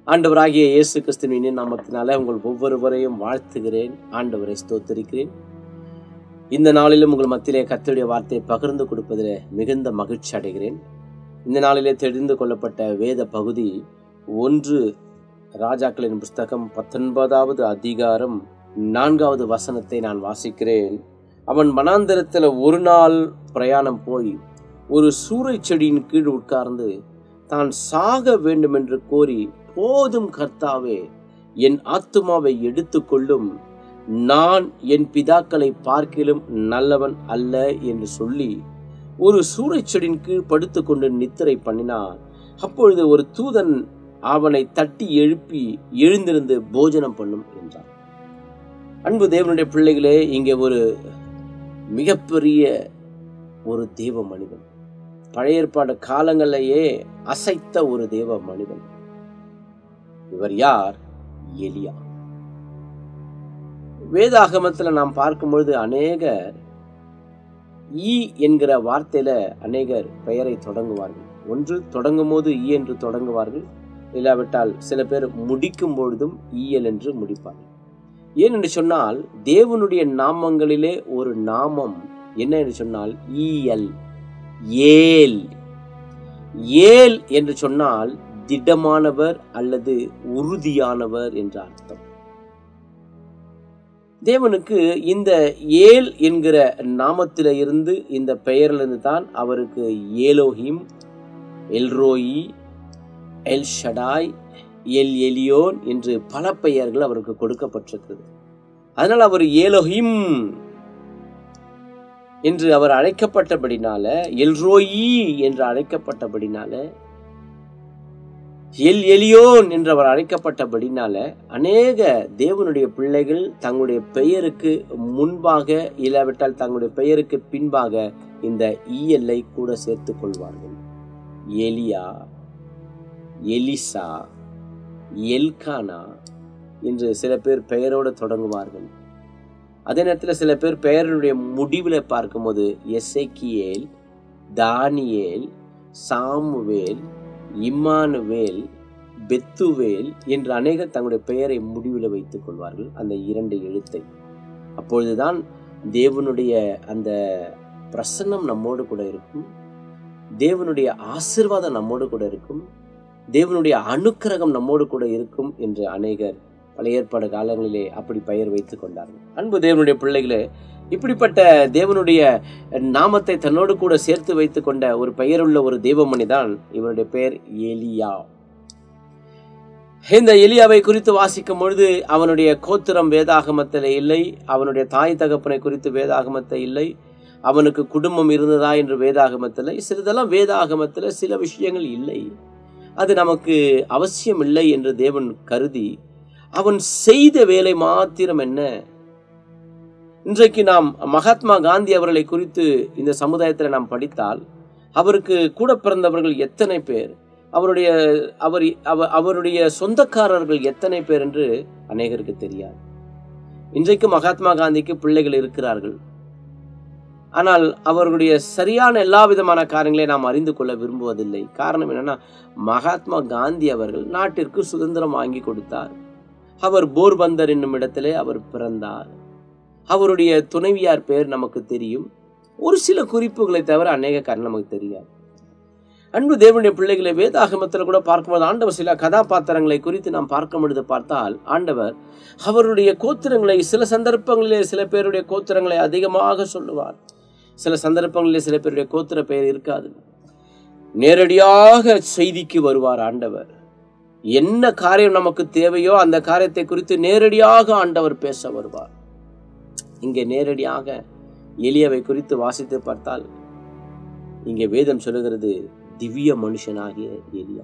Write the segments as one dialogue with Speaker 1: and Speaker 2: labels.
Speaker 1: ஆண்டவராகிய இயேசு கிறிஸ்துவின் நாமத்தினால உங்கள் ஒவ்வொருவரையும் வாழ்த்துகிறேன் ஆண்டவரை ஸ்தோத்தரிக்கிறேன் இந்த நாளிலும் உங்கள் மத்தியிலே கர்த்தருடைய வார்த்தையை பகிர்ந்து கொடுப்பதில் மிகுந்த மகிழ்ச்சி அடைகிறேன் இந்த நாளிலே தெரிந்து கொள்ளப்பட்ட வேத பகுதி ஒன்று ராஜாக்களின் புஸ்தகம் பத்தொன்பதாவது அதிகாரம் நான்காவது வசனத்தை நான் வாசிக்கிறேன் அவன் மனாந்தரத்தில் ஒரு நாள் பிரயாணம் போய் ஒரு சூறை செடியின் கீழ் உட்கார்ந்து தான் சாக வேண்டுமென்று கோரி போதும் கர்த்தாவே என் ஆத்துமாவை எடுத்துக்கொள்ளும் நான் என் பிதாக்களை பார்க்கிலும் நல்லவன் அல்ல என்று சொல்லி ஒரு சூறைச்செடியின் கீழ் படுத்துக்கொண்டு நித்திரை பண்ணினான் அப்பொழுது ஒரு தூதன் அவனை தட்டி எழுப்பி எழுந்திருந்து போஜனம் பண்ணும் என்றான் அன்பு தேவனுடைய பிள்ளைகளே இங்கே ஒரு மிகப்பெரிய ஒரு தேவ மனிதன் பழைய ஏற்பாடு காலங்களிலேயே அசைத்த ஒரு தேவ மனிதன் இவர் யார் எலியா வேதாகமத்துல நாம் பார்க்கும் பொழுது அநேகர் ஈ என்கிற வார்த்தையில அநேகர் பெயரை தொடங்குவார்கள் ஒன்று தொடங்கும் போது ஈ என்று தொடங்குவார்கள் இல்லாவிட்டால் சில பேர் முடிக்கும் பொழுதும் ஈயல் என்று முடிப்பார்கள் ஏன் என்று சொன்னால் தேவனுடைய நாமங்களிலே ஒரு நாமம் என்ன என்று சொன்னால் ஈயல் ஏல் ஏல் என்று சொன்னால் திடமானவர் அல்லது உறுதியானவர் என்ற அர்த்தம் தேவனுக்கு இந்த ஏல் என்கிற நாமத்தில இருந்து இந்த பெயரிலிருந்து தான் அவருக்கு Elohim El Roi El Shaddai El Elyon என்று பல பெயர்கள் அவருக்கு கொடுக்கப்பட்டிருக்கிறது அதனால் அவர் ஏலோஹிம் என்று அவர் அழைக்கப்பட்டபடினால எல்ரோயி என்று அழைக்கப்பட்டபடினால எல் எலியோன் என்று அவர் அழைக்கப்பட்டபடினால அநேக தேவனுடைய பிள்ளைகள் தங்களுடைய பெயருக்கு முன்பாக இல்லாவிட்டால் தங்களுடைய பெயருக்கு பின்பாக இந்த ஈயல்லை கூட சேர்த்துக் கொள்வார்கள் எலியா எலிசா எல்கானா என்று சில பேர் பெயரோடு தொடங்குவார்கள் அதே நேரத்தில் சில பேர் பெயருடைய முடிவில் பார்க்கும்போது Ezekiel Daniel Samuel Immanuel Bethuel என்று அநேகர் தங்களுடைய பெயரை முடிவில் வைத்துக் கொள்வார்கள் அந்த இரண்டு எழுத்தை அப்பொழுதுதான் தேவனுடைய அந்த பிரசன்னம் நம்மோடு கூட இருக்கும் தேவனுடைய ஆசிர்வாதம் நம்மோடு கூட இருக்கும் தேவனுடைய அனுக்கிரகம் நம்மோடு கூட இருக்கும் என்று அநேகர் பழைய ஏற்பாடு காலங்களிலே அப்படி பெயர் வைத்துக் கொண்டார்கள் அன்பு தேவனுடைய பிள்ளைகளே இப்படிப்பட்ட தேவனுடைய நாமத்தை தன்னோடு கூட சேர்த்து வைத்துக் கொண்ட ஒரு பெயருள்ள ஒரு தெய்வமணி தான் இவருடைய பெயர் எலியா இந்த எலியாவை குறித்து வாசிக்கும் பொழுது அவனுடைய கோத்திரம் வேதாகமத்தில் இல்லை அவனுடைய தாய் தகப்பனை குறித்து வேதாகமத்தை இல்லை அவனுக்கு குடும்பம் இருந்ததா என்று வேதாகமத்தில் சிறிதெல்லாம் வேதாகமத்தில் சில விஷயங்கள் இல்லை அது நமக்கு அவசியம் இல்லை என்று தேவன் கருதி அவன் செய்த வேலை மாத்திரம் என்ன இன்றைக்கு நாம் மகாத்மா காந்தி அவர்களை குறித்து இந்த சமுதாயத்தில் நாம் படித்தால் அவருக்கு கூட பிறந்தவர்கள் எத்தனை பேர் அவருடைய அவர் அவருடைய சொந்தக்காரர்கள் எத்தனை பேர் என்று அநேகருக்கு தெரியாது இன்றைக்கு மகாத்மா காந்திக்கு பிள்ளைகள் இருக்கிறார்கள் ஆனால் அவர்களுடைய சரியான எல்லா விதமான காரியங்களை நாம் அறிந்து கொள்ள விரும்புவதில்லை காரணம் என்னன்னா மகாத்மா காந்தி அவர்கள் நாட்டிற்கு சுதந்திரம் வாங்கி கொடுத்தார் அவர் போர்பந்தர் என்னும் இடத்திலே அவர் பிறந்தார் அவருடைய துணைவியார் பெயர் நமக்கு தெரியும் ஒரு சில குறிப்புகளை தவிர அநேக காரணம் நமக்கு தெரியாது அன்பு தேவனுடைய பிள்ளைகளை வேதாகமத்தில் கூட பார்க்கும்போது ஆண்டவர் சில கதாபாத்திரங்களை குறித்து நாம் பார்க்க முடிது பார்த்தால் ஆண்டவர் அவருடைய கோத்திரங்களை சில சந்தர்ப்பங்களிலே சில பேருடைய கோத்திரங்களை அதிகமாக சொல்லுவார் சில சந்தர்ப்பங்களிலே சில பேருடைய கோத்திர பெயர் இருக்காது நேரடியாக செய்திக்கு வருவார் ஆண்டவர் என்ன காரியம் நமக்கு தேவையோ அந்த காரியத்தை குறித்து நேரடியாக ஆண்டவர் பேச வருவார் இங்கே நேரடியாக எளியவை குறித்து வாசித்து பார்த்தால் இங்கே வேதம் சொல்லுகிறது திவ்ய மனுஷனாகிய எலியா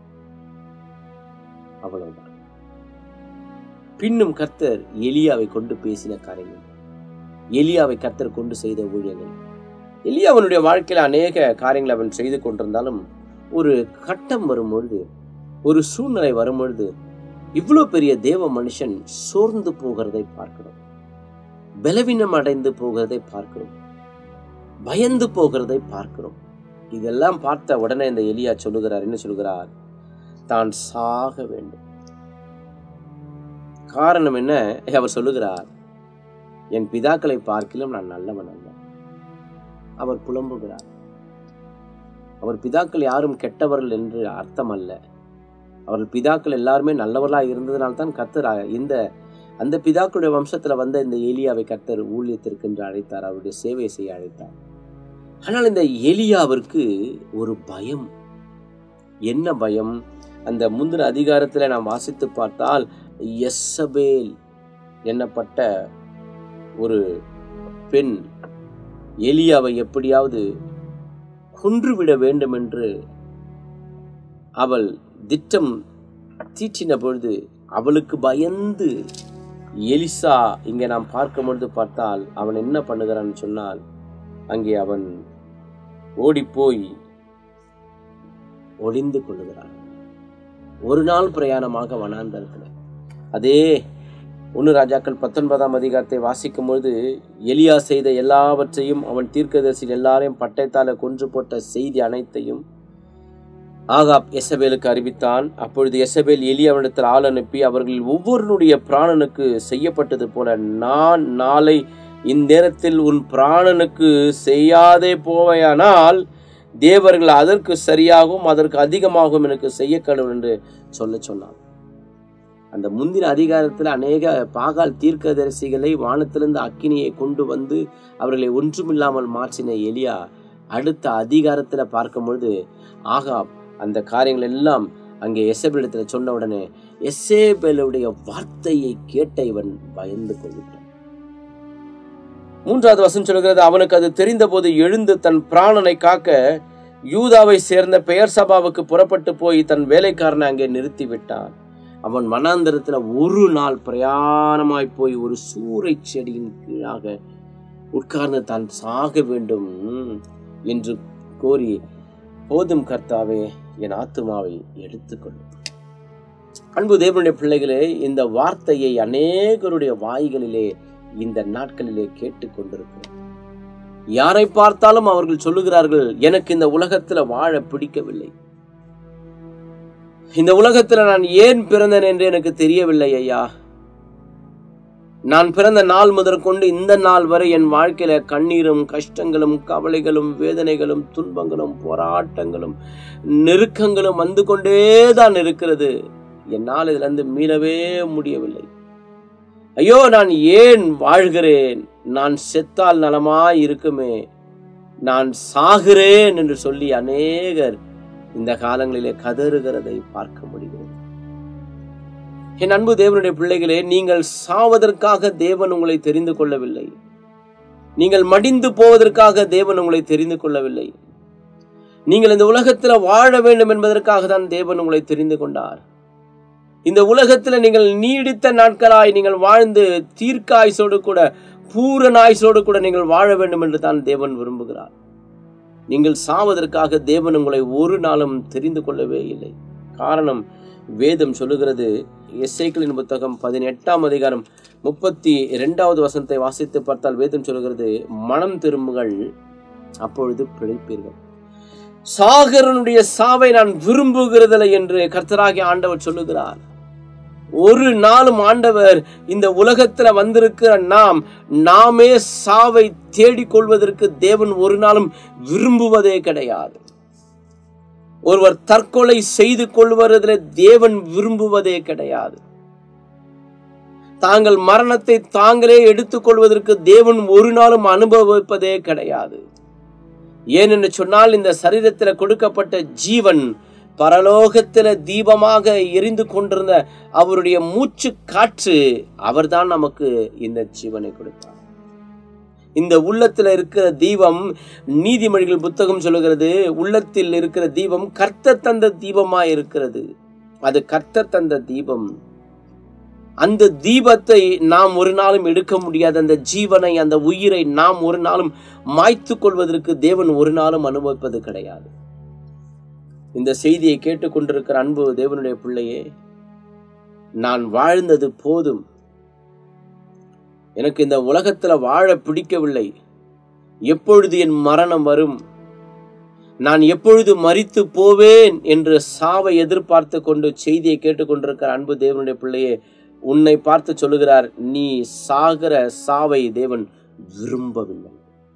Speaker 1: அவ்வளவுதான் பின்னும் கர்த்தர் எலியாவை கொண்டு பேசின காரியங்கள் எலியாவை கர்த்தர் கொண்டு செய்த ஊழியர்கள் எலியாவனுடைய வாழ்க்கையில் அநேக காரியங்களை அவன் செய்து கொண்டிருந்தாலும் ஒரு கட்டம் வரும்பொழுது ஒரு சூழ்நிலை வரும்பொழுது இவ்வளோ பெரிய தேவ மனுஷன் சோர்ந்து போகிறதை பார்க்கிறோம் பலவீனம் அடைந்து போகிறதை பார்க்கிறோம் பயந்து போகிறதை பார்க்கிறோம் இதெல்லாம் பார்த்த உடனே இந்த எலியா சொல்லுகிறார் என்ன சொல்கிறார் தான் சாக வேண்டும் காரணம் என்ன அவர் சொல்லுகிறார் என் பிதாக்களை பார்க்கிலும் நான் நல்லவன் அல்ல அவர் புலம்புகிறார் அவர் பிதாக்கள் யாரும் கெட்டவர்கள் என்று அர்த்தம் அல்ல அவர்கள் பிதாக்கள் எல்லாருமே நல்லவர்களாக இருந்ததுனால தான் கர்த்தர் இந்த அந்த பிதாக்களுடைய வம்சத்தில் வந்த இந்த எலியாவை கர்த்தர் ஊழியத்திற்கு என்று அழைத்தார் அவருடைய சேவை செய்ய அழைத்தார் ஆனால் இந்த எலியாவிற்கு ஒரு பயம் என்ன பயம் அந்த முந்தின அதிகாரத்தில் நாம் வாசித்து பார்த்தால் எஸ்ஸபேல் என்னப்பட்ட ஒரு பெண் எலியாவை எப்படியாவது கொன்றுவிட வேண்டும் என்று அவள் திட்டம் தீட்டின பொழுது அவளுக்கு பயந்து எலிசா இங்கே நாம் பார்க்கும் பொழுது பார்த்தால் அவன் என்ன பண்ணுகிறான்னு சொன்னால் அங்கே அவன் ஓடிப்போய் ஒளிந்து கொள்ளுகிறான் ஒரு நாள் பிரயாணமாக வனாந்தரத்தில் அதே ஒன்று ராஜாக்கள் பத்தொன்பதாம் அதிகாரத்தை வாசிக்கும் பொழுது எலியா செய்த எல்லாவற்றையும் அவன் தீர்க்கதரிசியில் எல்லாரையும் பட்டயத்தால கொன்று போட்ட செய்தி அனைத்தையும் ஆகாப் எசபேலுக்கு அறிவித்தான் அப்பொழுது எசபேல் எலியாவிடத்தில் ஆள் அனுப்பி அவர்களில் ஒவ்வொருனுடைய பிராணனுக்கு செய்யப்பட்டது போல நான் நாளை இந்நேரத்தில் உன் பிராணனுக்கு செய்யாதே போவையானால் தேவர்கள் அதற்கு சரியாகவும் அதற்கு அதிகமாகவும் எனக்கு செய்ய கடவுள் என்று சொல்ல சொன்னான் அந்த முந்தின அதிகாரத்தில் அநேக பாகால் தீர்க்கதரிசிகளை வானத்திலிருந்து அக்கினியை கொண்டு வந்து அவர்களை ஒன்றுமில்லாமல் மாற்றின எலியா அடுத்த அதிகாரத்தில் பார்க்கும் பொழுது ஆகாப் அந்த காரியங்கள் எல்லாம் அங்கே எசபேலிடத்தில் சொன்ன உடனே எசேபேலுடைய வார்த்தையை கேட்ட இவன் பயந்து கொள்விட்டான் மூன்றாவது வசனம் சொல்கிறது அவனுக்கு அது தெரிந்தபோது எழுந்து தன் பிராணனை காக்க யூதாவை சேர்ந்த பெயர் சபாவுக்கு புறப்பட்டு போய் தன் வேலைக்காரனை அங்கே நிறுத்தி விட்டான் அவன் மனாந்தரத்துல ஒரு நாள் பிரயாணமாய் போய் ஒரு சூறை செடியின் கீழாக உட்கார்ந்து தான் சாக வேண்டும் என்று கோரி போதும் கர்த்தாவே என் ஆத்துமாவை எடுத்துக்கொள்ளும் அன்பு தேவனுடைய பிள்ளைகளே இந்த வார்த்தையை அநேகருடைய வாய்களிலே இந்த நாட்களிலே கேட்டுக்கொண்டிருக்கிறோம் யாரை பார்த்தாலும் அவர்கள் சொல்லுகிறார்கள் எனக்கு இந்த உலகத்துல வாழ பிடிக்கவில்லை இந்த உலகத்துல நான் ஏன் பிறந்தேன் என்று எனக்கு தெரியவில்லை ஐயா நான் பிறந்த நாள் முதற்கொண்டு இந்த நாள் வரை என் வாழ்க்கையில கண்ணீரும் கஷ்டங்களும் கவலைகளும் வேதனைகளும் துன்பங்களும் போராட்டங்களும் நெருக்கங்களும் வந்து கொண்டே தான் இருக்கிறது என்னால் இதுல இருந்து மீளவே முடியவில்லை ஐயோ நான் ஏன் வாழ்கிறேன் நான் செத்தால் நலமாய் இருக்குமே நான் சாகிறேன் என்று சொல்லி அநேகர் இந்த காலங்களிலே கதறுகிறதை பார்க்க முடிகிறது என் அன்பு தேவனுடைய பிள்ளைகளே நீங்கள் சாவதற்காக தேவன் உங்களை தெரிந்து கொள்ளவில்லை நீங்கள் மடிந்து போவதற்காக தேவன் உங்களை தெரிந்து கொள்ளவில்லை நீங்கள் இந்த உலகத்தில் வாழ வேண்டும் என்பதற்காக தான் தேவன் உங்களை தெரிந்து கொண்டார் இந்த உலகத்தில் நீங்கள் நீடித்த நாட்களாய் நீங்கள் வாழ்ந்து தீர்க்காயுசோடு கூட பூரண ஆயுசோடு கூட நீங்கள் வாழ வேண்டும் என்று தான் தேவன் விரும்புகிறார் நீங்கள் சாவதற்காக தேவன் உங்களை ஒரு நாளும் தெரிந்து கொள்ளவே இல்லை காரணம் வேதம் சொல்லுகிறது எஸ்ஐக்களின் புத்தகம் பதினெட்டாம் அதிகாரம் முப்பத்தி இரண்டாவது வசனத்தை வாசித்து பார்த்தால் வேதம் சொல்லுகிறது மனம் திரும்புகள் அப்பொழுது பிழைப்பீர்கள் சாகரனுடைய சாவை நான் விரும்புகிறதில்லை என்று கர்த்தராகிய ஆண்டவர் சொல்லுகிறார் ஒரு நாளும் ஆண்டவர் இந்த உலகத்துல வந்திருக்கிற நாம் நாமே சாவை தேடிக்கொள்வதற்கு தேவன் ஒரு நாளும் விரும்புவதே கிடையாது ஒருவர் தற்கொலை செய்து கொள்வதில் தேவன் விரும்புவதே கிடையாது தாங்கள் மரணத்தை தாங்களே எடுத்துக்கொள்வதற்கு தேவன் ஒரு நாளும் அனுபவிப்பதே கிடையாது ஏனென்று சொன்னால் இந்த சரீரத்தில் கொடுக்கப்பட்ட ஜீவன் பரலோகத்தில் தீபமாக எரிந்து கொண்டிருந்த அவருடைய மூச்சு காற்று அவர்தான் நமக்கு இந்த ஜீவனை கொடுத்தார் இந்த உள்ளத்தில் இருக்கிற தீபம் நீதிமொழிகள் புத்தகம் சொல்லுகிறது உள்ளத்தில் இருக்கிற தீபம் கர்த்த தந்த தீபமாய் இருக்கிறது அது கர்த்த தந்த தீபம் அந்த தீபத்தை நாம் ஒரு நாளும் எடுக்க முடியாது அந்த ஜீவனை அந்த உயிரை நாம் ஒரு நாளும் மாய்த்து கொள்வதற்கு தேவன் ஒரு நாளும் அனுபவிப்பது கிடையாது இந்த செய்தியை கேட்டுக்கொண்டிருக்கிற அன்பு தேவனுடைய பிள்ளையே நான் வாழ்ந்தது போதும் எனக்கு இந்த உலகத்துல வாழ பிடிக்கவில்லை எப்பொழுது என் மரணம் வரும் நான் எப்பொழுது மறித்து போவேன் என்று சாவை எதிர்பார்த்து கொண்டு செய்தியை கேட்டுக்கொண்டிருக்கிற அன்பு தேவனுடைய பிள்ளையே உன்னை பார்த்து சொல்லுகிறார் நீ சாகிற சாவை தேவன் விரும்பவில்லை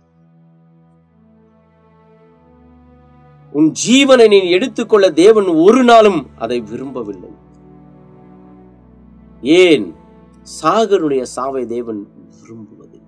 Speaker 1: உன் ஜீவனை நீ எடுத்துக்கொள்ள தேவன் ஒரு நாளும் அதை விரும்பவில்லை ஏன் சாகருடைய சாவை தேவன் விரும்புவது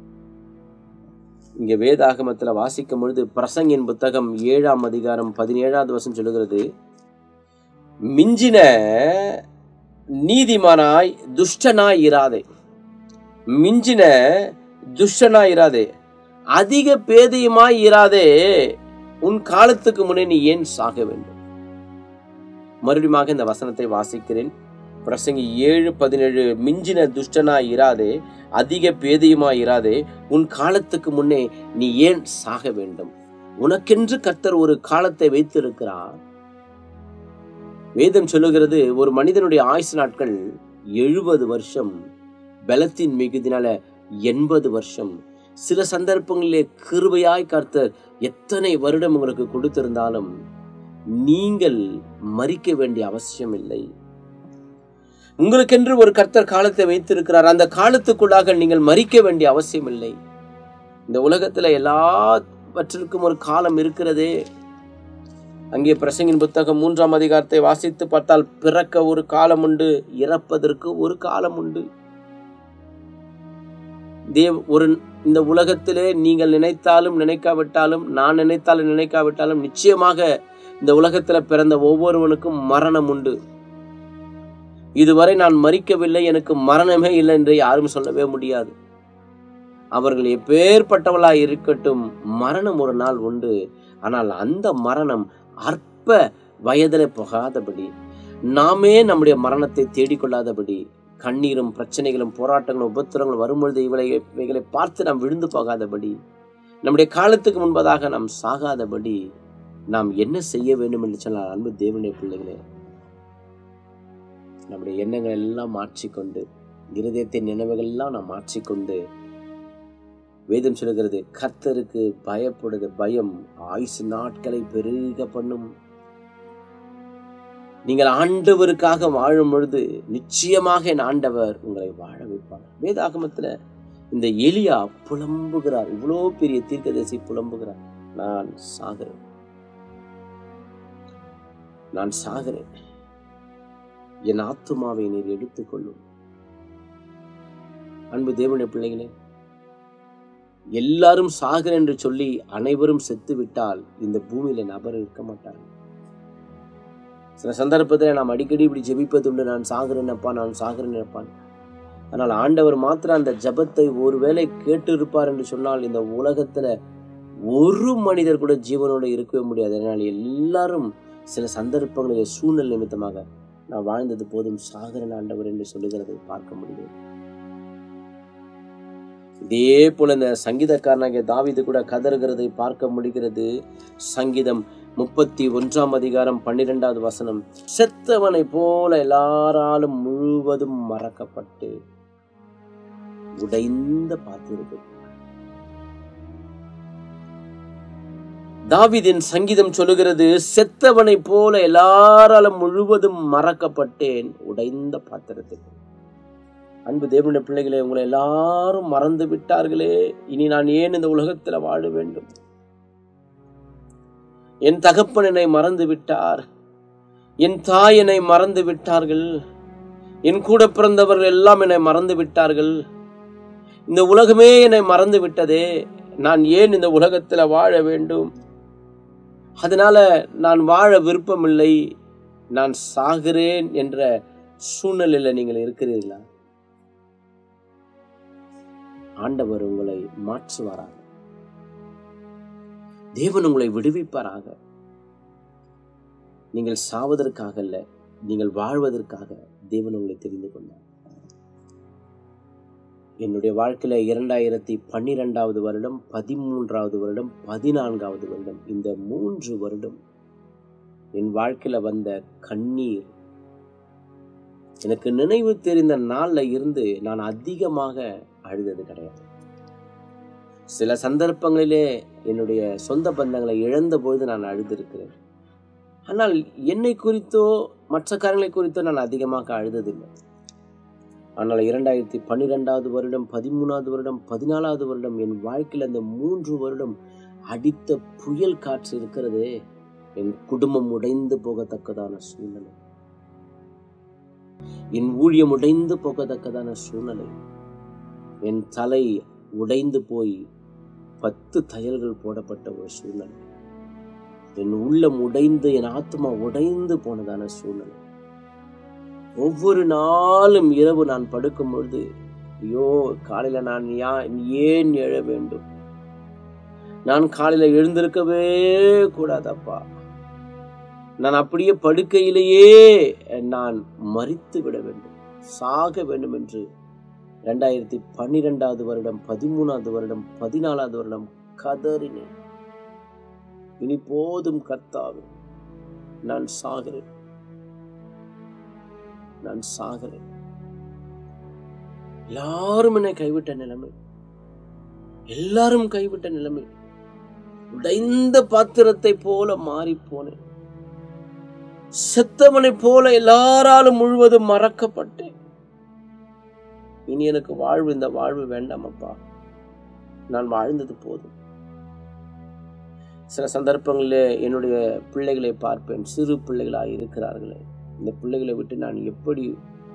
Speaker 1: இங்க வேதாகமத்துல வாசிக்கும் பொழுது பிரசங்கின் புத்தகம் ஏழாம் அதிகாரம் பதினேழாவது வருஷம் சொல்லுகிறது மிஞ்சின நீதிமானாய் துஷ்டனாய் இராதே மிஞ்சின துஷ்டனாய் இராதே அதிக பேதையுமாய் இராதே உன் காலத்துக்கு முன்னே நீ ஏன் சாக வேண்டும் மறுபடியும் இந்த வசனத்தை வாசிக்கிறேன் பிரசங்கி ஏழு பதினேழு மிஞ்சின துஷ்டனாய் இராதே அதிக பேதையுமாய் இராதே உன் காலத்துக்கு முன்னே நீ ஏன் சாக வேண்டும் உனக்கென்று கர்த்தர் ஒரு காலத்தை வைத்திருக்கிறார் வேதம் சொல்லுகிறது ஒரு மனிதனுடைய ஆயுசு நாட்கள் எழுபது வருஷம் பலத்தின் மிகுதினால எண்பது வருஷம் சில சந்தர்ப்பங்களிலே கிருபையாய் கர்த்தர் எத்தனை வருடம் உங்களுக்கு கொடுத்திருந்தாலும் நீங்கள் மறிக்க வேண்டிய அவசியம் இல்லை உங்களுக்கென்று ஒரு கர்த்தர் காலத்தை வைத்திருக்கிறார் அந்த காலத்துக்குள்ளாக நீங்கள் மறிக்க வேண்டிய அவசியம் இல்லை இந்த உலகத்துல எல்லாவற்றிற்கும் ஒரு காலம் இருக்கிறதே அங்கே பிரசங்கின் புத்தகம் மூன்றாம் அதிகாரத்தை வாசித்து பார்த்தால் பிறக்க ஒரு காலம் உண்டு இறப்பதற்கு ஒரு காலம் உண்டு தேவ் ஒரு இந்த உலகத்திலே நீங்கள் நினைத்தாலும் நினைக்காவிட்டாலும் நான் நினைத்தாலும் நினைக்காவிட்டாலும் நிச்சயமாக இந்த உலகத்துல பிறந்த ஒவ்வொருவனுக்கும் மரணம் உண்டு இதுவரை நான் மறிக்கவில்லை எனக்கு மரணமே இல்லை என்று யாரும் சொல்லவே முடியாது அவர்கள் எப்பேற்பட்டவளாய் இருக்கட்டும் மரணம் ஒரு நாள் உண்டு ஆனால் அந்த மரணம் அற்ப வயதிலே போகாதபடி நாமே நம்முடைய மரணத்தை தேடிக்கொள்ளாதபடி கண்ணீரும் பிரச்சனைகளும் போராட்டங்களும் உபத்திரங்களும் வரும்பொழுது இவளை இவைகளை பார்த்து நாம் விழுந்து போகாதபடி நம்முடைய காலத்துக்கு முன்பதாக நாம் சாகாதபடி நாம் என்ன செய்ய வேண்டும் என்று சொன்னால் அன்பு தேவனுடைய பிள்ளைகளே நம்முடைய எண்ணங்கள் எல்லாம் மாற்றிக்கொண்டு இருதயத்தின் நினைவுகள் எல்லாம் நாம் மாற்றிக்கொண்டு வேதம் சொல்லுகிறது கர்த்தருக்கு பயப்படுது பயம் ஆயுசு நாட்களை பெருக பண்ணும் நீங்கள் ஆண்டவருக்காக வாழும் பொழுது நிச்சயமாக என் ஆண்டவர் உங்களை வாழ வைப்பார் வேதாகமத்துல இந்த எலியா புலம்புகிறார் இவ்வளோ பெரிய தீர்க்கதரிசி புலம்புகிறார் நான் சாகிறேன் நான் சாகிறேன் என் ஆத்துமாவை நீர் எடுத்துக்கொள்ளும் அன்பு தேவனுடைய பிள்ளைகளே எல்லாரும் சாகர் என்று சொல்லி அனைவரும் செத்து விட்டால் இந்த பூமியில நபர் இருக்க மாட்டார்கள் சில சந்தர்ப்பத்தில் நாம் அடிக்கடி இப்படி ஜெபிப்பதுண்டு நான் சாகிறேனப்பா நான் சாகிறேனப்பான் ஆனால் ஆண்டவர் மாத்திரம் அந்த ஜபத்தை ஒருவேளை கேட்டு இருப்பார் என்று சொன்னால் இந்த உலகத்துல ஒரு மனிதர் கூட ஜீவனோடு இருக்கவே முடியாது அதனால் எல்லாரும் சில சந்தர்ப்பங்களில் சூழ்நிலை நிமித்தமாக நான் வாழ்ந்தது போதும் சாகரன் ஆண்டவர் என்று சொல்லுகிறதை பார்க்க முடியும் இதே போல இந்த சங்கீதக்காரனாகிய தாவிது கூட கதறுகிறதை பார்க்க முடிகிறது சங்கீதம் முப்பத்தி ஒன்றாம் அதிகாரம் பன்னிரெண்டாவது வசனம் செத்தவனை போல எல்லாராலும் முழுவதும் மறக்கப்பட்டு உடைந்த பார்த்திருக்கு தாவிதின் சங்கீதம் சொல்லுகிறது செத்தவனை போல எல்லாராலும் முழுவதும் மறக்கப்பட்டேன் உடைந்த பாத்திரத்துக்கு அன்பு தேவனுடைய பிள்ளைகளே உங்களை எல்லாரும் மறந்து விட்டார்களே இனி நான் ஏன் இந்த உலகத்துல வாழ வேண்டும் என் தகப்பன் என்னை மறந்து விட்டார் என் தாய் என்னை மறந்து விட்டார்கள் என் கூட பிறந்தவர்கள் எல்லாம் என்னை மறந்து விட்டார்கள் இந்த உலகமே என்னை மறந்து விட்டதே நான் ஏன் இந்த உலகத்துல வாழ வேண்டும் அதனால நான் வாழ விருப்பமில்லை நான் சாகிறேன் என்ற சூழ்நிலையில நீங்கள் இருக்கிறீர்களா ஆண்டவர் உங்களை மாற்றுவாராக தேவன் உங்களை விடுவிப்பாராக நீங்கள் சாவதற்காக அல்ல நீங்கள் வாழ்வதற்காக தேவன் உங்களை தெரிந்து கொண்டார் என்னுடைய வாழ்க்கையில இரண்டாயிரத்தி பன்னிரெண்டாவது வருடம் பதிமூன்றாவது வருடம் பதினான்காவது வருடம் இந்த மூன்று வருடம் என் வாழ்க்கையில வந்த கண்ணீர் எனக்கு நினைவு தெரிந்த நாள்ல இருந்து நான் அதிகமாக அழுதது கிடையாது சில சந்தர்ப்பங்களிலே என்னுடைய சொந்த பந்தங்களை இழந்த பொழுது நான் அழுதிருக்கிறேன் ஆனால் என்னை குறித்தோ மற்ற காரியங்களை குறித்தோ நான் அதிகமாக அழுததில்லை ஆனால் இரண்டாயிரத்தி பன்னிரெண்டாவது வருடம் பதிமூணாவது வருடம் பதினாலாவது வருடம் என் வாழ்க்கையில் அந்த மூன்று வருடம் அடித்த புயல் காற்று இருக்கிறதே என் குடும்பம் உடைந்து போகத்தக்கதான சூழ்நிலை என் ஊழியம் உடைந்து போகத்தக்கதான சூழ்நிலை என் தலை உடைந்து போய் பத்து தையல்கள் போடப்பட்ட ஒரு சூழ்நிலை என் உள்ளம் உடைந்து என் ஆத்மா உடைந்து போனதான சூழ்நிலை ஒவ்வொரு நாளும் இரவு நான் படுக்கும் பொழுது ஐயோ காலையில நான் யா- ஏன் எழ வேண்டும் நான் காலையில எழுந்திருக்கவே கூடாதப்பா நான் அப்படியே படுக்கையிலேயே நான் மறித்து விட வேண்டும் சாக வேண்டும் என்று ரெண்டாயிரத்தி பன்னிரெண்டாவது வருடம் பதிமூணாவது வருடம் பதினாலாவது வருடம் கதறினேன் இனி போதும் கர்த்தாவே நான் சாகிறேன் நான் சாகிறேன் எல்லாரும் என்னை கைவிட்ட நிலைமை எல்லாரும் கைவிட்ட நிலைமை உடைந்த பாத்திரத்தை போல மாறி போனேன் செத்தவனை போல எல்லாராலும் முழுவதும் மறக்கப்பட்டேன் இனி எனக்கு வாழ்வு இந்த வாழ்வு வேண்டாம் அப்பா நான் வாழ்ந்தது போதும் சில சந்தர்ப்பங்களிலே என்னுடைய பிள்ளைகளை பார்ப்பேன் சிறு பிள்ளைகளாக இருக்கிறார்களே இந்த பிள்ளைகளை விட்டு நான் எப்படி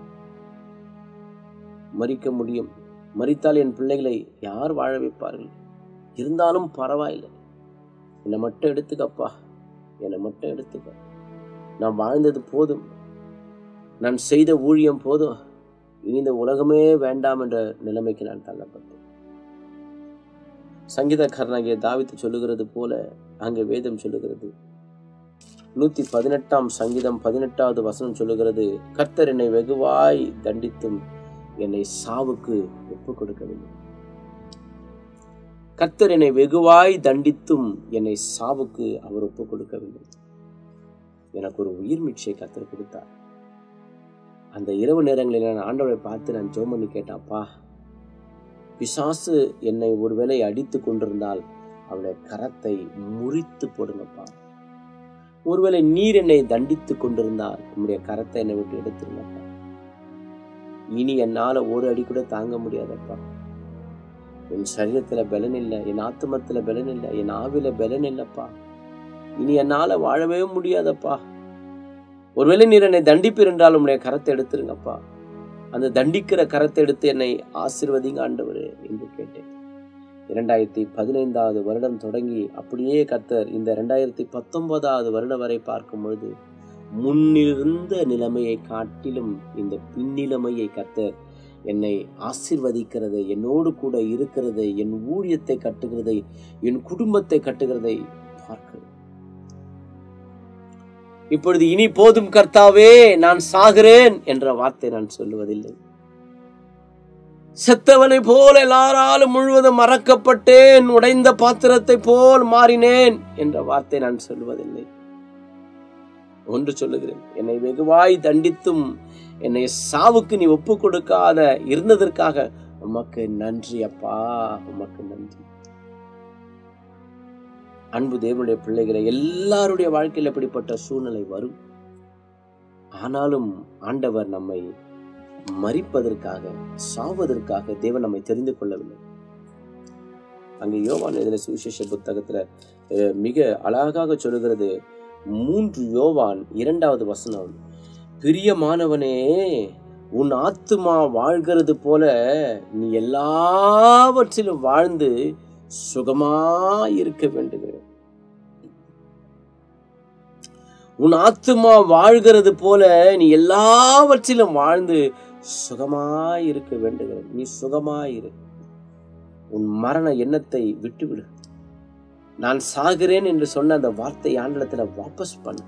Speaker 1: மறிக்க முடியும் மறித்தால் என் பிள்ளைகளை யார் வாழ வைப்பார்கள் இருந்தாலும் பரவாயில்லை என்னை மட்டும் எடுத்துக்கப்பா என்னை மட்டும் எடுத்துக்க நான் வாழ்ந்தது போதும் நான் செய்த ஊழியம் போதும் இனி இந்த உலகமே வேண்டாம் என்ற நிலைமைக்கு நான் தள்ளப்பட்டேன் சங்கீதக்காரனாகிய தாவித்து சொல்லுகிறது போல அங்கே வேதம் சொல்லுகிறது நூத்தி பதினெட்டாம் சங்கீதம் பதினெட்டாவது வசனம் சொல்லுகிறது கர்த்தர் என்னை வெகுவாய் தண்டித்தும் என்னை சாவுக்கு ஒப்பு கொடுக்கவில்லை கர்த்தர் என்னை வெகுவாய் தண்டித்தும் என்னை சாவுக்கு அவர் ஒப்பு கொடுக்கவில்லை எனக்கு ஒரு உயிர் மிச்சை கர்த்தர் கொடுத்தார் அந்த இரவு நேரங்களில் நான் ஆண்டவரை பார்த்து நான் ஜெபம் பண்ணி கேட்டாப்பா பிசாசு என்னை ஒருவேளை அடித்து கொண்டிருந்தால் அவனுடைய கரத்தை முறித்து போடுங்கப்பா ஒருவேளை நீர் என்னை தண்டித்து கொண்டிருந்தால் உம்முடைய கரத்தை என்னை விட்டு எடுத்துருங்கப்பா இனி என்னால ஒரு அடி கூட தாங்க முடியாதப்பா என் சரீரத்துல பலன் இல்லை என் ஆத்மத்துல பலன் இல்லை என் ஆவில பலன் இல்லப்பா இனி என்னால வாழவே முடியாதப்பா ஒருவேளை நீர் என்னை தண்டிப்பீர் என்றால் உம்முடைய கரத்தை எடுத்துருங்கப்பா அந்த தண்டிக்கிற கரத்தை எடுத்து என்னை ஆசிர்வதிங்க ஆண்டவரே என்று கேட்டேன் இரண்டாயிரத்தி பதினைந்தாவது வருடம் தொடங்கி அப்படியே கர்த்தர் இந்த இரண்டாயிரத்தி பத்தொன்பதாவது வருடம் வரை பார்க்கும் பொழுது முன்னிருந்த நிலைமையை காட்டிலும் இந்த பின்னிலைமையை கர்த்தர் என்னை ஆசிர்வதிக்கிறதை என்னோடு கூட இருக்கிறதை என் ஊழியத்தை கட்டுகிறதை என் குடும்பத்தை கட்டுகிறதை பார்க்கிறேன் இப்பொழுது இனி போதும் கர்த்தாவே நான் சாகிறேன் என்ற வார்த்தை நான் சொல்லுவதில்லை செத்தவனை போல எல்லாராலும் முழுவதும் மறக்கப்பட்டேன் உடைந்த பாத்திரத்தை போல் மாறினேன் என்ற வார்த்தை நான் சொல்லுவதில்லை ஒன்று சொல்லுகிறேன் என்னை வெகுவாய் தண்டித்தும் என்னை சாவுக்கு நீ ஒப்பு கொடுக்காத இருந்ததற்காக உமக்கு நன்றி அப்பா உமக்கு நன்றி அன்பு தேவனுடைய பிள்ளைகளை எல்லாருடைய வாழ்க்கையில் எப்படிப்பட்ட சூழ்நிலை வரும் ஆனாலும் ஆண்டவர் நம்மை மறிப்பதற்காக சாவதற்காக தேவன் நம்மை தெரிந்து கொள்ளவில்லை அங்கே யோவான் எழுதின சுவிசேஷ புத்தகத்துல அஹ், மிக அழகாக சொல்லுகிறது மூன்று யோவான் இரண்டாவது வசனம் பிரியமானவனே உன் ஆத்துமா வாழ்கிறது போல நீ எல்லாவற்றிலும் வாழ்ந்து சுகமாயிருக்க வேண்டுகிறேன் உன் ஆத்துமா வாழ்கிறது போல நீ எல்லாவற்றிலும் வாழ்ந்து சுகமாயிருக்க வேண்டுகிறேன் நீ சுகமாயிரு உன் மரண எண்ணத்தை விட்டுவிடு நான் சாகிறேன் என்று சொன்ன அந்த வார்த்தை ஆண்டத்துல வாபஸ் பண்ணு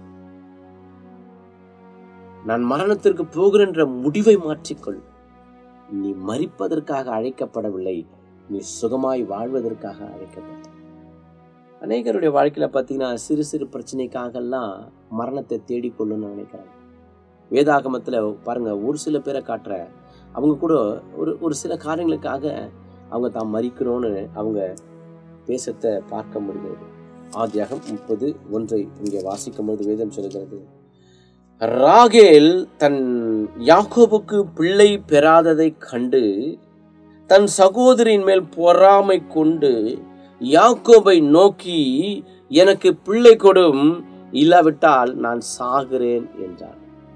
Speaker 1: நான் மரணத்திற்கு போகிறேன் என்ற முடிவை மாற்றிக்கொள் நீ மறிப்பதற்காக அழைக்கப்படவில்லை நீ சுகமாய் வாழ்வதற்காக அழைக்கப்பட்ட அநேகருடைய வாழ்க்கையில பார்த்தீங்கன்னா சிறு சிறு பிரச்சனைக்காகலாம் மரணத்தை தேடிக்கொள்ளணும்னு நினைக்கிறாங்க வேதாகமத்துல பாருங்க ஒரு சில பேரை காட்டுற அவங்க கூட ஒரு ஒரு சில காரியங்களுக்காக அவங்க தான் மறிக்கிறோன்னு அவங்க பேசத்தை பார்க்க முடிகிறது ஆதியாகம் முப்பது ஒன்றை இங்கே வாசிக்கும் போது வேதம் சொல்கிறது ராகேல் தன் யாக்கோபுக்கு பிள்ளை பெறாததைக் கண்டு தன் சகோதரின் மேல் பொறாமை கொண்டு யாக்கோபை நோக்கி எனக்கு பிள்ளை கொடும் இல்லாவிட்டால் நான் சாகிறேன் என்றார்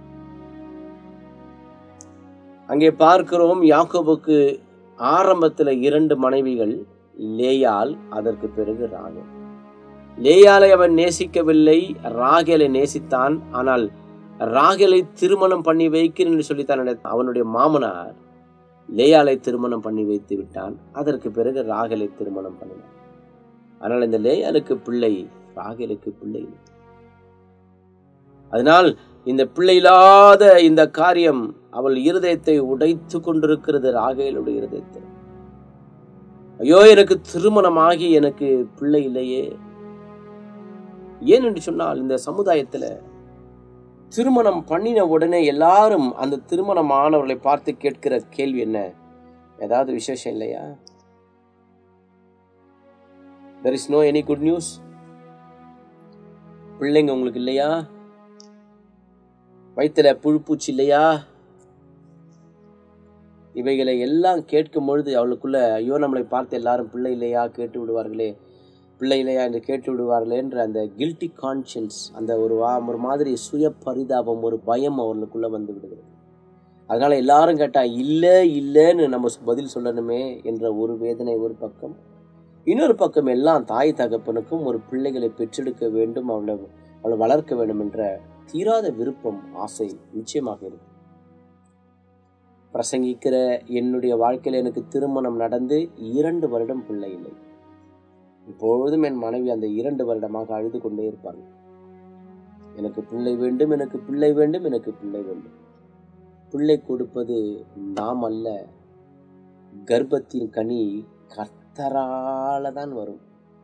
Speaker 1: அங்கே பார்க்கிறோம் யாக்கோபுக்கு ஆரம்பத்தில் இரண்டு மனைவிகள் லேயால் அதற்கு பிறகு ராகேல் லேயாலை அவன் நேசிக்கவில்லை ராகேலை நேசித்தான் ஆனால் ராகேலை திருமணம் பண்ணி வைக்கிறேன் என்று சொல்லி தன்னுடைய அவனுடைய மாமனார் லேயாலை திருமணம் பண்ணி வைத்து விட்டான் அதற்கு பிறகு ராகலை திருமணம் பண்ணினான் ஆனால் இந்த லேயாலுக்கு பிள்ளை ராகேலுக்கு பிள்ளை இல்லை. அதனால் இந்த பிள்ளை இல்லாத இந்த காரியம் அவள் இருதயத்தை உடைத்து கொண்டிருக்கிறது ராகேலுடைய இருதயத்தை ஐயோ எனக்கு திருமணமாகி எனக்கு பிள்ளை இல்லையே ஏன் என்று சொன்னால் இந்த சமுதாயத்துல திருமணம் பண்ணின உடனே எல்லாரும் அந்த திருமணம் ஆனவர்களை பார்த்து கேட்கிற கேள்வி என்ன ஏதாவது விசேஷம் இல்லையா there is no any good news பிள்ளைங்க உங்களுக்கு இல்லையா வயிற்றுல புழுப்பூச்சி இல்லையா இவைகளை எல்லாம் கேட்கும் பொழுது அவளுக்குள்ள ஐயோ நம்மளை பார்த்து எல்லாரும் பிள்ளை இல்லையா கேட்டு விடுவார்களே பிள்ளை இல்லையா என்று கேட்டு விடுவார்களே என்ற அந்த கில்ட்டி கான்ஷியன்ஸ் அந்த ஒரு வா ஒரு மாதிரி சுய பரிதாபம் ஒரு பயம் அவர்களுக்குள்ள வந்து விடுகிறது அதனால எல்லாரும் கேட்டா இல்லை இல்லைன்னு நம்ம பதில் சொல்லணுமே என்ற ஒரு வேதனை ஒரு பக்கம் இன்னொரு பக்கம் எல்லாம் தாய் தகப்பனுக்கும் ஒரு பிள்ளைகளை பெற்றெடுக்க வேண்டும் அவளை அவளை வளர்க்க வேண்டும் என்ற தீராத விருப்பம் ஆசை நிச்சயமாக இருக்கு பிரசங்கிக்கிற என்னுடைய வாழ்க்கையில் எனக்கு திருமணம் நடந்து இரண்டு வருடம் பிள்ளை இல்லை இப்பொழுதும் என் மனைவி அந்த இரண்டு வருடமாக அழுது கொண்டே இருப்பார்கள் எனக்கு பிள்ளை வேண்டும் எனக்கு பிள்ளை வேண்டும் எனக்கு பிள்ளை வேண்டும் பிள்ளை கொடுப்பது நாம் அல்ல கர்ப்பத்தின் கனி கர்த்தரால தான் வரும்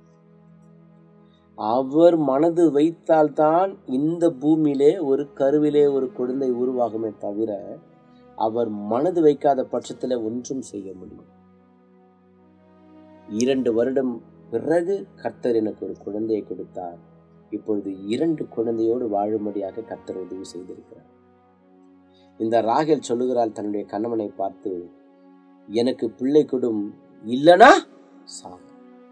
Speaker 1: அவர் மனது வைத்தால்தான் இந்த பூமியிலே ஒரு கருவிலே ஒரு குழந்தை உருவாகுமே தவிர அவர் மனது வைக்காத பட்சத்தில் ஒன்றும் செய்ய முடியும் இரண்டு வருடம் பிறகு கர்த்தர் எனக்கு ஒரு குழந்தையை கொடுத்தார் இப்பொழுது இரண்டு குழந்தையோடு வாழும்படியாக கர்த்தர் உதவி செய்திருக்கிறார் இந்த ராகேல் சொல்லுகிறாள் தன்னுடைய கணவனை பார்த்து எனக்கு பிள்ளை கொடும் இல்லனா சாக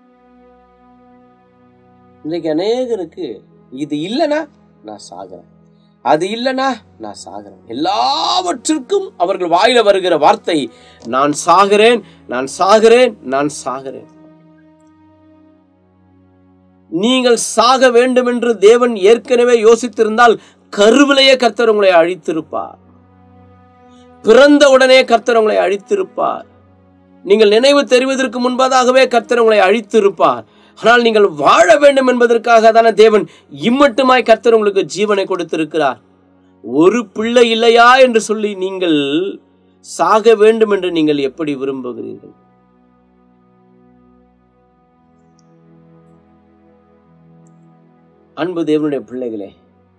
Speaker 1: இன்றைக்கு அநேகருக்கு இது இல்லைனா நான் சாகிறேன் அது இல்லைனா நான் சாகிறேன் எல்லாவற்றிற்கும் அவர்கள் வாயில வருகிற வார்த்தை நான் சாகிறேன் நான் சாகிறேன் நான் சாகிறேன் நீங்கள் சாக வேண்டும் என்று தேவன் ஏற்கனவே யோசித்திருந்தால் கருவிலேயே கர்த்தர் உங்களை அழித்திருப்பார் பிறந்த உடனே கர்த்தர் உங்களை அழித்திருப்பார் நீங்கள் நினைவு தெரிவதற்கு முன்பதாகவே கர்த்தர் உங்களை அழித்திருப்பார் ஆனால் நீங்கள் வாழ வேண்டும் என்பதற்காக தானே தேவன் இம்மட்டுமாய் கர்த்தர் உங்களுக்கு ஜீவனை கொடுத்திருக்கிறார் ஒரு பிள்ளை இல்லையா என்று சொல்லி நீங்கள் சாக வேண்டும் என்று நீங்கள் எப்படி விரும்புகிறீர்கள் அன்பு தேவனுடைய பிள்ளைகளே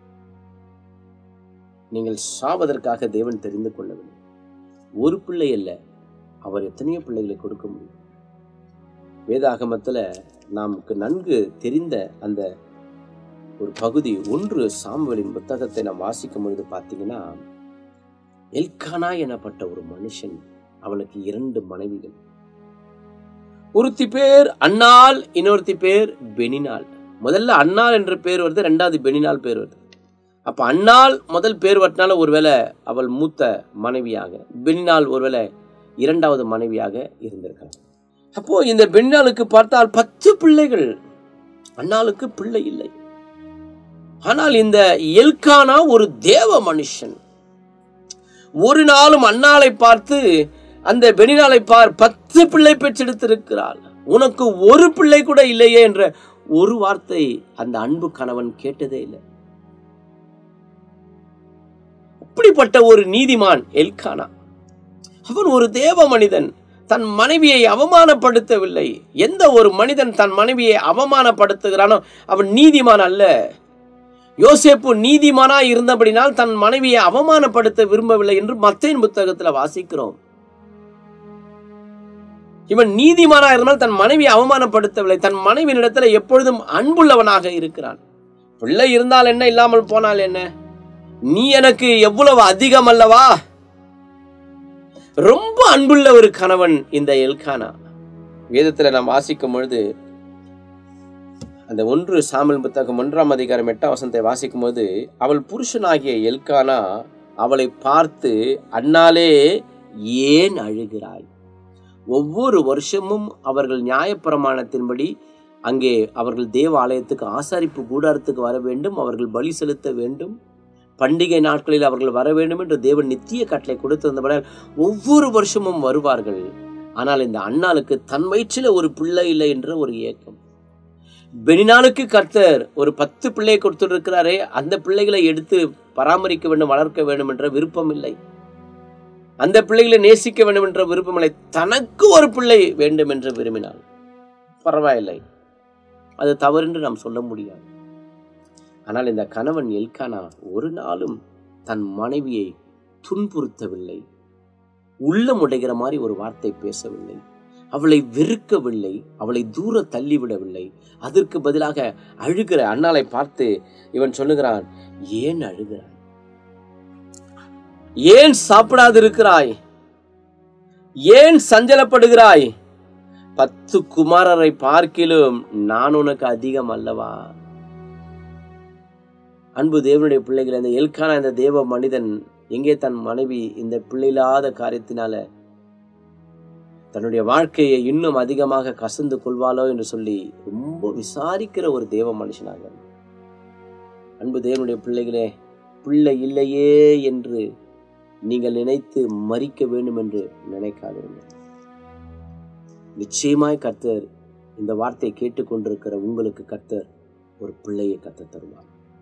Speaker 1: நீங்கள் சாவதற்காக தேவன் தெரிந்து கொள்ளவில்லை ஒரு பிள்ளை அல்ல அவர் எத்தனையோ பிள்ளைகளை கொடுக்க முடியும் வேதாகமத்தில் நமக்கு நன்கு தெரிந்த அந்த ஒரு பகுதி ஒன்று சாம்பலின் புத்தகத்தை நாம் வாசிக்கும் பொழுது பார்த்தீங்கன்னா எல்கானா எனப்பட்ட ஒரு மனுஷன் அவனுக்கு இரண்டு மனைவிகள் ஒருத்தி பேர் அன்னாள் இன்னொருத்தி பேர் பெனினாள் முதல்ல அன்னாள் என்ற பேர் வருது ரெண்டாவது பெனினாள் பேர் வருது அப்ப அன்னாள் முதல் பேர் வட்டினால ஒருவேளை அவள் மூத்த மனைவியாக பெனினாள் ஒருவேளை இரண்டாவது மனைவியாக இருந்திருக்கலாம் அப்போ இந்த பெண்ணாளுக்கு பார்த்தால் பத்து பிள்ளைகள் அண்ணாளுக்கு பிள்ளை இல்லை ஆனால் இந்த எல்கானா ஒரு தேவ மனுஷன் ஒரு நாளும் அண்ணாளை பார்த்து அந்த பெனினாலை பார் பத்து பிள்ளை பெற்றெடுத்திருக்கிறாள் உனக்கு ஒரு பிள்ளை கூட இல்லையே என்ற ஒரு வார்த்தை அந்த அன்பு கணவன் கேட்டதே இல்லை அப்படிப்பட்ட ஒரு நீதிமான் எல்கானா அவன் ஒரு தேவ மனிதன் தன் மனைவியை அவமானப்படுத்தவில்லை எந்த ஒரு மனிதன் தன் மனைவியை அவமானப்படுத்துகிறானோ அவன் நீதிமான் அல்ல யோசேப்பு நீதிமானா இருந்தபடினால் தன் மனைவியை அவமானப்படுத்த விரும்பவில்லை என்று மத்தையின் புத்தகத்தில் வாசிக்கிறோம் இவன் நீதிமானா இருந்தால் தன் மனைவியை அவமானப்படுத்தவில்லை தன் மனைவியினிடத்தில் எப்பொழுதும் அன்புள்ளவனாக இருக்கிறான் பிள்ளை இருந்தால் என்ன இல்லாமல் போனால் என்ன நீ எனக்கு எவ்வளவு அதிகம் அல்லவா ரொம்ப அன்புள்ள ஒரு கணவன் இந்த எல்கானா வேதத்துல நாம் வாசிக்கும் பொழுது அந்த ஒன்று சாமல் புத்தகம் ஒன்றாம் அதிகாரம் எட்டாம் வசனத்தை வாசிக்கும் போது அவள் புருஷனாகிய எல்கானா அவளை பார்த்து அண்ணாலே ஏன் அழுகிறாய் ஒவ்வொரு வருஷமும் அவர்கள் நியாயப்பிரமாணத்தின்படி அங்கே அவர்கள் தேவ ஆலயத்துக்கு ஆசாரிப்பு கூடாரத்துக்கு வர வேண்டும் அவர்கள் பலி செலுத்த வேண்டும் பண்டிகை நாட்களில் அவர்கள் வர வேண்டும் என்று தேவன் நித்திய கட்டளை கொடுத்திருந்தபடியால் ஒவ்வொரு வருஷமும் வருவார்கள் ஆனால் இந்த அண்ணாளுக்கு தன் வயிற்றில் ஒரு பிள்ளை இல்லை என்ற ஒரு ஏக்கம் பெனினாலுக்கு கர்த்தர் ஒரு பத்து பிள்ளையை கொடுத்திருக்கிறாரே அந்த பிள்ளைகளை எடுத்து பராமரிக்க வேண்டும் வளர்க்க வேண்டும் என்ற விருப்பம் இல்லை அந்த பிள்ளைகளை நேசிக்க வேண்டும் என்ற விருப்பமில்லை தனக்கு ஒரு பிள்ளை வேண்டும் என்று விரும்பினாள் பரவாயில்லை அது தவறென்று நாம் சொல்ல முடியாது ஆனால் இந்த கணவன் எல்கானா ஒரு நாளும் தன் மனைவியை துன்புறுத்தவில்லை உள்ளம் உடைகிற மாதிரி ஒரு வார்த்தை பேசவில்லை அவளை வெறுக்கவில்லை அவளை தூர தள்ளிவிடவில்லை அதற்கு பதிலாக அழுகிற அண்ணாளை பார்த்து இவன் சொல்லுகிறான் ஏன் அழுகிறாய் ஏன் சாப்பிடாது இருக்கிறாய் ஏன் சஞ்சலப்படுகிறாய் பத்து குமாரரை பார்க்கிலும் நான் உனக்கு அதிகம் அல்லவா அன்பு தேவனுடைய பிள்ளைகள் இந்த எல்கான இந்த தேவ மனிதன் எங்கே தன் மனைவி இந்த பிள்ளையில்லாத காரியத்தினால தன்னுடைய வாழ்க்கையை இன்னும் அதிகமாக கசந்து கொள்வாளோ என்று சொல்லி ரொம்ப விசாரிக்கிற ஒரு தேவ மனுஷனாக அன்பு தேவனுடைய பிள்ளைகளே பிள்ளை இல்லையே என்று நீங்கள் நினைத்து மறிக்க வேண்டும் என்று நினைக்காதிருங்கள் நிச்சயமாய் கர்த்தர் இந்த வார்த்தை கேட்டுக்கொண்டிருக்கிற உங்களுக்கு கர்த்தர் ஒரு பிள்ளையை கத்த தருவார்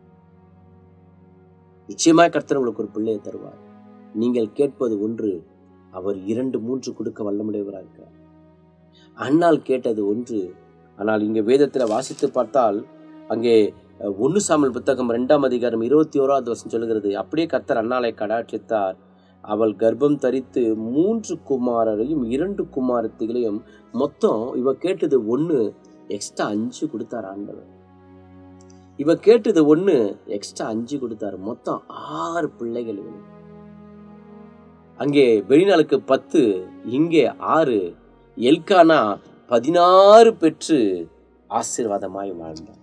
Speaker 1: நிச்சயமாய் கர்த்தர் உங்களுக்கு ஒரு பிள்ளையை தருவார் நீங்கள் கேட்பது ஒன்று அவர் இரண்டு மூன்று கொடுக்க வல்லமுடையவராக இருக்கிறார் அண்ணால் கேட்டது ஒன்று ஆனால் இங்கே வேதத்தில் வாசித்து பார்த்தால் அங்கே ஒன்று சாமல் புத்தகம் ரெண்டாம் அதிகாரம் இருபத்தி ஓராவது வருஷம் சொல்லுகிறது அப்படியே கர்த்தர் அண்ணாலை கடாட்சித்தார் அவள் கர்ப்பம் தரித்து மூன்று குமாரரையும் இரண்டு குமாரத்திகளையும் மொத்தம் இவ கேட்டது ஒன்று எக்ஸ்ட்ரா அஞ்சு கொடுத்தார் ஆண்டவர் இவ கேட்டது ஒன்று எக்ஸ்ட்ரா அஞ்சு கொடுத்தாரு மொத்தம் ஆறு பிள்ளைகள் இவனுக்கு அங்கே வெளிநாளுக்கு பத்து இங்கே ஆறு எல்கானா பதினாறு பெற்று ஆசீர்வாதமாய் வாழ்ந்தார்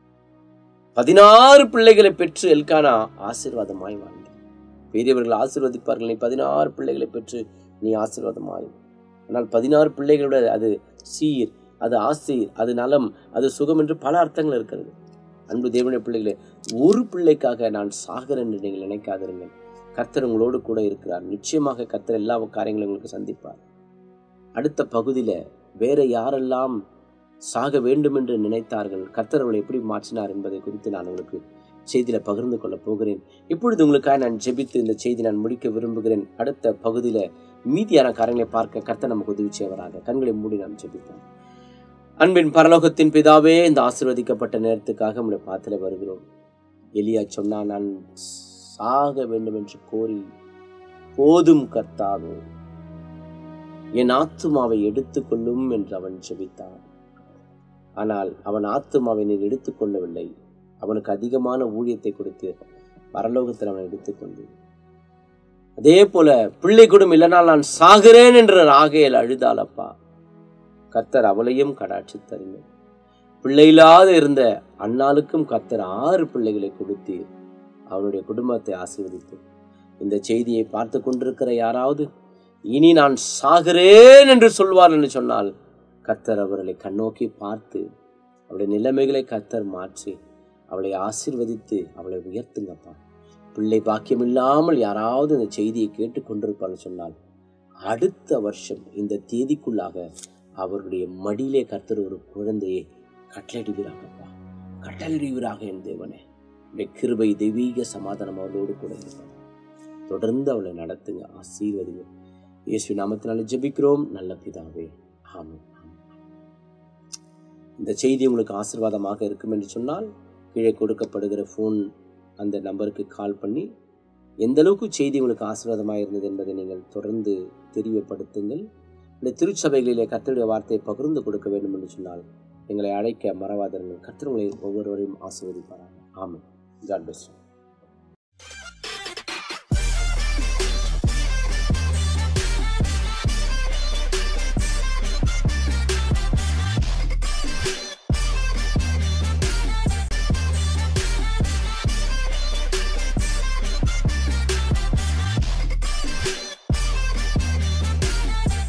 Speaker 1: பதினாறு பிள்ளைகளை பெற்று எல்கானா ஆசீர்வாதமாய் வாழ்ந்தார் பெரியவர்கள் ஆசீர்வதிப்பார்கள் நீ பதினாறு பிள்ளைகளை பெற்று நீ ஆசீர்வாதமாய் ஆனால் பதினாறு பிள்ளைகளோட அது சீர் அது ஆசீர் அது நலம் அது சுகம் என்று பல அர்த்தங்கள் இருக்கிறது அன்பு தேவனுடைய பிள்ளைகளே ஒரு பிள்ளைக்காக நான் சாகிறேன் என்று நீங்கள் நினைக்காதிருங்கள் கர்த்தர் உங்களோடு கூட இருக்கிறார் நிச்சயமாக கர்த்தர் எல்லா காரியங்களும் உங்களுக்கு சந்திப்பார் அடுத்த பகுதியில் வேற யாரெல்லாம் சாக வேண்டும் என்று நினைத்தார்கள் கர்த்தர் அவளை எப்படி மாற்றினார் என்பதை குறித்து நான் உங்களுக்கு செய்தியில் பகிர்ந்து கொள்ள போகிறேன் இப்பொழுது உங்களுக்காக நான் ஜெபித்து இந்த செய்தி நான் முடிக்க விரும்புகிறேன் அடுத்த பகுதியில் மீதியான காரியங்களை பார்க்க கர்த்தர் நமக்கு உதவி செய்வராக கண்களை மூடி நாம் ஜெபிப்போம் அன்பின் பரலோகத்தின் பிதாவே இந்த ஆசிர்வதிக்கப்பட்ட நேரத்துக்காக நம்முடைய பாத்திர வருகிறோம் எலியா சொன்னா நான் சாக வேண்டும் என்று கோரி போதும் கர்த்தாவே என் ஆத்துமாவை எடுத்துக்கொள்ளும் என்று அவன் ஜெபித்தான் ஆனால் அவன் ஆத்துமாவை நீர் எடுத்துக்கொள்ளவில்லை அவனுக்கு அதிகமான ஊழியத்தை கொடுத்து பரலோகத்தில் அவனை எடுத்துக்கொண்டு அதே போல பிள்ளை குடும் இல்லைனால் நான் சாகிறேன் என்ற ராகையில் அழுதாளப்பா கர்த்தர் அவளையும் கடாட்சி தருங்கள் பிள்ளையில்லாத இருந்த அண்ணாளுக்கும் கர்த்தர் ஆறு பிள்ளைகளை கொடுத்தீர் அவனுடைய குடும்பத்தை ஆசீர்வதித்து இந்த செய்தியை பார்த்து கொண்டிருக்கிற யாராவது இனி நான் சாகிறேன் என்று சொல்வார் என்று சொன்னால் கர்த்தர் அவர்களை கண்ணோக்கி பார்த்து அவளுடைய நிலைமைகளை கர்த்தர் மாற்றி அவளை ஆசீர்வதித்து அவளை உயர்த்துங்கப்பா பிள்ளை பாக்கியம் இல்லாமல் யாராவது இந்த செய்தியை கேட்டுக்கொண்டிருப்பான்னு சொன்னால் அடுத்த வருஷம் இந்த தேதிக்குள்ளாக அவருடைய மடியிலே கர்த்தர் ஒரு குழந்தையை கட்டளையிடுவீராகப்பா கட்டளையிடுவீராக என் தேவனே உடைய கிருபை தெய்வீக சமாதானம் அவளோடு கூட இருப்பார் தொடர்ந்து அவளை நடத்துங்க ஆசீர்வதிங்க இயேசு நாமத்தினால ஜெபிக்கிறோம் நல்ல பிதாவே ஆமாம் இந்த செய்தி உங்களுக்கு ஆசீர்வாதமாக இருக்கும் என்று சொன்னால் கீழே கொடுக்கப்படுகிற ஃபோன் அந்த நம்பருக்கு கால் பண்ணி எந்த அளவுக்கு செய்தி உங்களுக்கு ஆசீர்வாதமாக இருந்தது என்பதை நீங்கள் தொடர்ந்து தெரியப்படுத்துங்கள் இந்த திருச்சபைகளிலே கர்த்தருடைய வார்த்தையை பகிர்ந்து கொடுக்க வேண்டும் என்று சொன்னால் எங்களை அழைக்க மறவாதீர்கள் கர்த்தர் உங்களை ஒவ்வொருவரையும் ஆசீர்வதிப்பார்கள் ஆமாம் காட் பெஸ்ட்